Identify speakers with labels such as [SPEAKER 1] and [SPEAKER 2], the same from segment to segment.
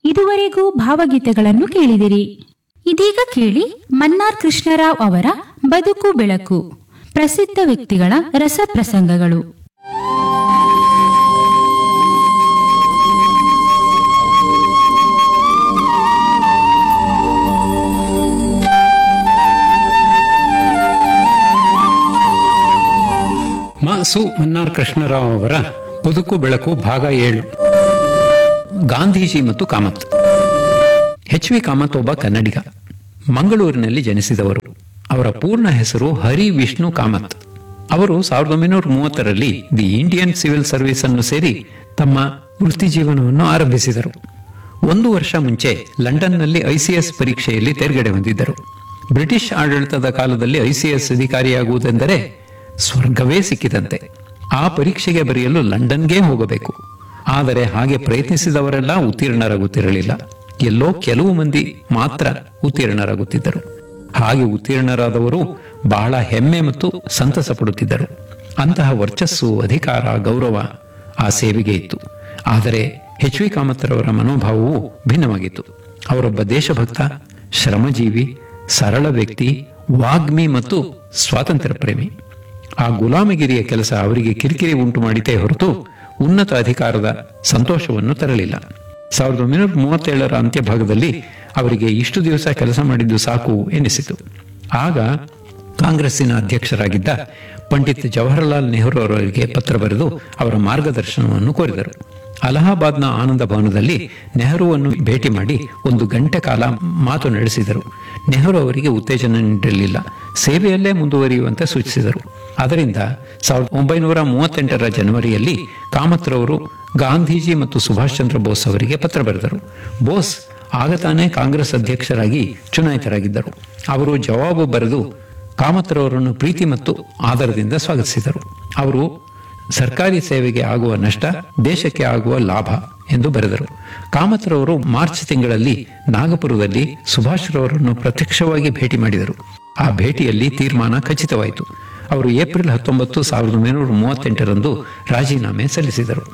[SPEAKER 1] ಇದುವರೆಗೂ ಭಾವಗೀತೆಗಳನ್ನು ಕೇಳಿದಿರಿ ಇದೀಗ ಕೇಳಿ ಮನ್ನಾರ್ ಕೃಷ್ಣರಾವ್ ಅವರ ಬದುಕು ಬೆಳಕು ಪ್ರಸಿದ್ಧ ವ್ಯಕ್ತಿಗಳ ರಸಪ್ರಸಂಗಗಳು
[SPEAKER 2] ಮ ಸು ಮನ್ನಾರ್ ಕೃಷ್ಣರಾವ್ ಅವರ ಬದುಕು ಬೆಳಕು ಭಾಗ ಏಳು ಗಾಂಧೀಜಿ ಮತ್ತು ಕಾಮತ್ ಎಚ್ ವಿ ಕಾಮತ್ ಒಬ್ಬ ಕನ್ನಡಿಗ ಮಂಗಳೂರಿನಲ್ಲಿ ಜನಿಸಿದವರು ಅವರ ಪೂರ್ಣ ಹೆಸರು ಹರಿ ವಿಷ್ಣು ಕಾಮತ್ ಅವರು ಸಾವಿರದ ಒಂಬೈನೂರ ಮೂವತ್ತರಲ್ಲಿ ದಿ ಇಂಡಿಯನ್ ಸಿವಿಲ್ ಸರ್ವಿಸ್ ಅನ್ನು ಸೇರಿ ತಮ್ಮ ವೃತ್ತಿ ಜೀವನವನ್ನು ಆರಂಭಿಸಿದರು ಒಂದು ವರ್ಷ ಮುಂಚೆ ಲಂಡನ್ನಲ್ಲಿ ಐಸಿಎಸ್ ಪರೀಕ್ಷೆಯಲ್ಲಿ ತೇರ್ಗಡೆ ಹೊಂದಿದ್ದರು ಬ್ರಿಟಿಷ್ ಆಡಳಿತದ ಕಾಲದಲ್ಲಿ ಐಸಿಎಸ್ ಅಧಿಕಾರಿಯಾಗುವುದೆಂದರೆ ಸ್ವರ್ಗವೇ ಸಿಕ್ಕಿದಂತೆ ಆ ಪರೀಕ್ಷೆಗೆ ಬರೆಯಲು ಲಂಡನ್ಗೆ ಹೋಗಬೇಕು ಆದರೆ ಹಾಗೆ ಪ್ರಯತ್ನಿಸಿದವರೆಲ್ಲ ಉತ್ತೀರ್ಣರಾಗುತ್ತಿರಲಿಲ್ಲ ಎಲ್ಲೋ ಕೆಲವು ಮಂದಿ ಮಾತ್ರ ಉತ್ತೀರ್ಣರಾಗುತ್ತಿದ್ದರು ಹಾಗೆ ಉತ್ತೀರ್ಣರಾದವರು ಬಹಳ ಹೆಮ್ಮೆ ಮತ್ತು ಸಂತಸ ಪಡುತ್ತಿದ್ದರು ಅಂತಹ ವರ್ಚಸ್ಸು ಅಧಿಕಾರ ಗೌರವ ಆ ಸೇವೆಗೆ ಇತ್ತು ಆದರೆ ಎಚ್ ವಿ ಕಾಮತ್ರವರ ಮನೋಭಾವವು ಭಿನ್ನವಾಗಿತ್ತು ಅವರೊಬ್ಬ ದೇಶಭಕ್ತ ಶ್ರಮಜೀವಿ ಸರಳ ವ್ಯಕ್ತಿ ವಾಗ್ಮಿ ಮತ್ತು ಸ್ವಾತಂತ್ರ್ಯ ಪ್ರೇಮಿ ಆ ಗುಲಾಮಗಿರಿಯ ಕೆಲಸ ಅವರಿಗೆ ಕಿರಿಕಿರಿ ಉಂಟು ಮಾಡಿತೇ ಹೊರತು ಉನ್ನತ ಅಧಿಕಾರದ ಸಂತೋಷವನ್ನು ತರಲಿಲ್ಲ ಸಾವಿರದ ಒಂಬೈನೂರ ಮೂವತ್ತೇಳರ ಅಂತ್ಯಭಾಗದಲ್ಲಿ ಅವರಿಗೆ ಇಷ್ಟು ದಿವಸ ಕೆಲಸ ಮಾಡಿದ್ದು ಸಾಕು ಎನಿಸಿತು ಆಗ ಕಾಂಗ್ರೆಸ್ಸಿನ ಅಧ್ಯಕ್ಷರಾಗಿದ್ದ ಪಂಡಿತ್ ಜವಾಹರಲಾಲ್ ನೆಹರು ಅವರಿಗೆ ಪತ್ರ ಬರೆದು ಅವರ ಮಾರ್ಗದರ್ಶನವನ್ನು ಕೋರಿದರು ಅಲಹಾಬಾದ್ನ ಆನಂದ ಭವನದಲ್ಲಿ ನೆಹರುವನ್ನು ಭೇಟಿ ಮಾಡಿ ಒಂದು ಗಂಟೆ ಕಾಲ ಮಾತು ನಡೆಸಿದರು ನೆಹರು ಅವರಿಗೆ ಉತ್ತೇಜನ ನೀಡಲಿಲ್ಲ ಸೇವೆಯಲ್ಲೇ ಮುಂದುವರಿಯುವಂತೆ ಸೂಚಿಸಿದರು ಅದರಿಂದ ಸಾವಿರದ ಒಂಬೈನೂರ ಮೂವತ್ತೆಂಟರ ಜನವರಿಯಲ್ಲಿ ಕಾಮತ್ರವರು ಗಾಂಧೀಜಿ ಮತ್ತು ಸುಭಾಷ್ ಚಂದ್ರ ಬೋಸ್ ಅವರಿಗೆ ಪತ್ರ ಬರೆದರು ಬೋಸ್ ಆಗ ತಾನೇ ಕಾಂಗ್ರೆಸ್ ಅಧ್ಯಕ್ಷರಾಗಿ ಚುನಾಯಿತರಾಗಿದ್ದರು ಅವರು ಜವಾಬು ಬರೆದು ಕಾಮತ್ರವರನ್ನು ಪ್ರೀತಿ ಮತ್ತು ಆದರದಿಂದ ಸ್ವಾಗತಿಸಿದರು ಅವರು ಸರ್ಕಾರಿ ಸೇವೆಗೆ ಆಗುವ ನಷ್ಟ ದೇಶಕ್ಕೆ ಆಗುವ ಲಾಭ ಎಂದು ಬರೆದರು ಕಾಮತ್ರವರು ಮಾರ್ಚ್ ತಿಂಗಳಲ್ಲಿ ನಾಗಪುರದಲ್ಲಿ ಸುಭಾಷ್ ರವರನ್ನು ಪ್ರತ್ಯಕ್ಷವಾಗಿ ಭೇಟಿ ಮಾಡಿದರು ಆ ಭೇಟಿಯಲ್ಲಿ ತೀರ್ಮಾನ ಖಚಿತವಾಯಿತು ಅವರು ಏಪ್ರಿಲ್ ಹತ್ತೊಂಬತ್ತು ಸಾವಿರದ ಒಂಬೈನೂರ ಮೂವತ್ತೆಂಟರಂದು ರಾಜೀನಾಮೆ ಸಲ್ಲಿಸಿದರು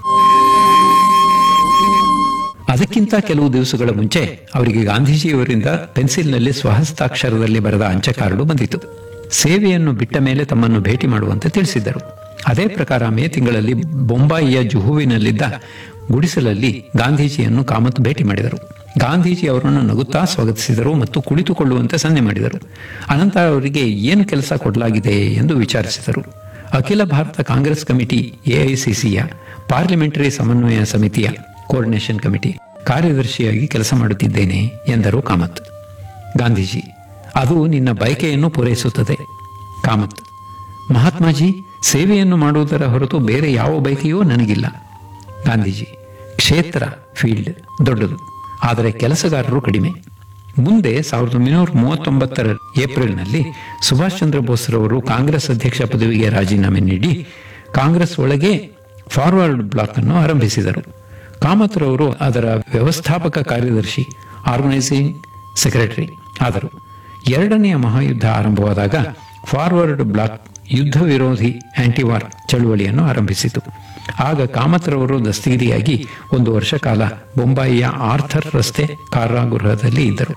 [SPEAKER 2] ಅದಕ್ಕಿಂತ ಕೆಲವು ದಿವಸಗಳ ಮುಂಚೆ ಅವರಿಗೆ ಗಾಂಧೀಜಿಯವರಿಂದ ಪೆನ್ಸಿಲ್ನಲ್ಲಿ ಸ್ವಹಸ್ತಾಕ್ಷರದಲ್ಲಿ ಬರೆದ ಅಂಚೆ ಕಾರ್ಡು ಬಂದಿತು ಸೇವೆಯನ್ನು ಬಿಟ್ಟ ಮೇಲೆ ತಮ್ಮನ್ನು ಭೇಟಿ ಮಾಡುವಂತೆ ತಿಳಿಸಿದ್ದರು ಅದೇ ಪ್ರಕಾರ ಮೇ ತಿಂಗಳಲ್ಲಿ ಬೊಂಬಾಯಿಯ ಜುಹುವಿನಲ್ಲಿದ್ದ ಗುಡಿಸಲಲ್ಲಿ ಗಾಂಧೀಜಿಯನ್ನು ಕಾಮತ್ ಭೇಟಿ ಮಾಡಿದರು ಗಾಂಧೀಜಿ ಅವರನ್ನು ನಗುತ್ತಾ ಸ್ವಾಗತಿಸಿದರು ಮತ್ತು ಕುಳಿತುಕೊಳ್ಳುವಂತೆ ಸನ್ನೆ ಮಾಡಿದರು ಅನಂತರ ಅವರಿಗೆ ಏನು ಕೆಲಸ ಕೊಡಲಾಗಿದೆ ಎಂದು ವಿಚಾರಿಸಿದರು ಅಖಿಲ ಭಾರತ ಕಾಂಗ್ರೆಸ್ ಕಮಿಟಿ ಎಐಸಿಸಿಯ ಪಾರ್ಲಿಮೆಂಟರಿ ಸಮನ್ವಯ ಸಮಿತಿಯ ಕೋರ್ಡಿನೇಷನ್ ಕಮಿಟಿ ಕಾರ್ಯದರ್ಶಿಯಾಗಿ ಕೆಲಸ ಮಾಡುತ್ತಿದ್ದೇನೆ ಎಂದರು ಕಾಮತ್ ಗಾಂಧೀಜಿ ಅದು ನಿನ್ನ ಬಯಕೆಯನ್ನು ಪೂರೈಸುತ್ತದೆ ಕಾಮತ್ ಮಹಾತ್ಮಾಜಿ ಸೇವೆಯನ್ನು ಮಾಡುವುದರ ಹೊರತು ಬೇರೆ ಯಾವ ಬಯಕೆಯೂ ನನಗಿಲ್ಲ ಗಾಂಧೀಜಿ ಕ್ಷೇತ್ರ ಫೀಲ್ಡ್ ದೊಡ್ಡದು ಆದರೆ ಕೆಲಸಗಾರರು ಕಡಿಮೆ ಮುಂದೆ ಸಾವಿರದ ಒಂಬೈನೂರ ಮೂವತ್ತೊಂಬತ್ತರ ಏಪ್ರಿಲ್ನಲ್ಲಿ ಸುಭಾಷ್ ಚಂದ್ರ ಬೋಸ್ರವರು ಕಾಂಗ್ರೆಸ್ ಅಧ್ಯಕ್ಷ ಪದವಿಗೆ ರಾಜೀನಾಮೆ ನೀಡಿ ಕಾಂಗ್ರೆಸ್ ಒಳಗೆ ಫಾರ್ವರ್ಡ್ ಬ್ಲಾಕ್ ಅನ್ನು ಆರಂಭಿಸಿದರು ಕಾಮತ್ರವರು ಅದರ ವ್ಯವಸ್ಥಾಪಕ ಕಾರ್ಯದರ್ಶಿ ಆರ್ಗನೈಸಿಂಗ್ ಸೆಕ್ರೆಟರಿ ಆದರು ಎರಡನೆಯ ಮಹಾಯುದ್ಧ ಆರಂಭವಾದಾಗ ಫಾರ್ವರ್ಡ್ ಬ್ಲಾಕ್ ಯುದ್ಧ ವಿರೋಧಿ ಆಂಟಿವಾರ್ ಚಳುವಳಿಯನ್ನು ಆರಂಭಿಸಿತು ಆಗ ಕಾಮತ್ರವರು ದಸ್ತಗಿರಿಯಾಗಿ ಒಂದು ವರ್ಷ ಕಾಲ ಬೊಂಬಾಯಿಯ ಆರ್ಥರ್ ರಸ್ತೆ ಕಾರಾಗೃಹದಲ್ಲಿ ಇದ್ದರು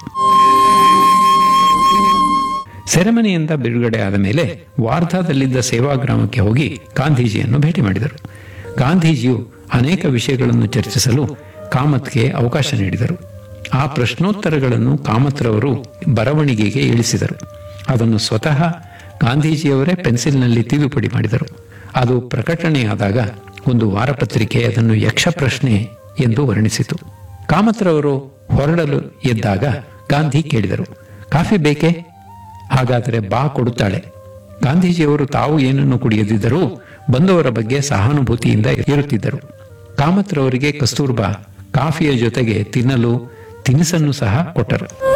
[SPEAKER 2] ಸೆರೆಮನೆಯಿಂದ ಬಿಡುಗಡೆ ಆದ ಮೇಲೆ ವಾರ್ಧಾದಲ್ಲಿದ್ದ ಸೇವಾಗ್ರಾಮಕ್ಕೆ ಹೋಗಿ ಗಾಂಧೀಜಿಯನ್ನು ಭೇಟಿ ಮಾಡಿದರು ಗಾಂಧೀಜಿಯು ಅನೇಕ ವಿಷಯಗಳನ್ನು ಚರ್ಚಿಸಲು ಕಾಮತ್ಗೆ ಅವಕಾಶ ನೀಡಿದರು ಆ ಪ್ರಶ್ನೋತ್ತರಗಳನ್ನು ಕಾಮತ್ರವರು ಬರವಣಿಗೆಗೆ ಇಳಿಸಿದರು ಅದನ್ನು ಸ್ವತಃ ಗಾಂಧೀಜಿಯವರೇ ಪೆನ್ಸಿಲ್ನಲ್ಲಿ ತಿದ್ದುಪಡಿ ಮಾಡಿದರು ಅದು ಪ್ರಕಟಣೆಯಾದಾಗ ಒಂದು ವಾರಪತ್ರಿಕೆ ಅದನ್ನು ಯಕ್ಷ ಪ್ರಶ್ನೆ ಎಂದು ವರ್ಣಿಸಿತು ಕಾಮತ್ರವರು ಹೊರಡಲು ಎದ್ದಾಗ ಗಾಂಧಿ ಕೇಳಿದರು ಕಾಫಿ ಬೇಕೇ ಹಾಗಾದರೆ ಬಾ ಕೊಡುತ್ತಾಳೆ ಗಾಂಧೀಜಿಯವರು ತಾವು ಏನನ್ನು ಕುಡಿಯದಿದ್ದರೂ ಬಂದವರ ಬಗ್ಗೆ ಸಹಾನುಭೂತಿಯಿಂದ ಇರುತ್ತಿದ್ದರು ಕಾಮತ್ರವರಿಗೆ ಕಸ್ತೂರ್ಬಾ ಕಾಫಿಯ ಜೊತೆಗೆ ತಿನ್ನಲು ತಿನಿಸನ್ನು ಸಹ ಕೊಟ್ಟರು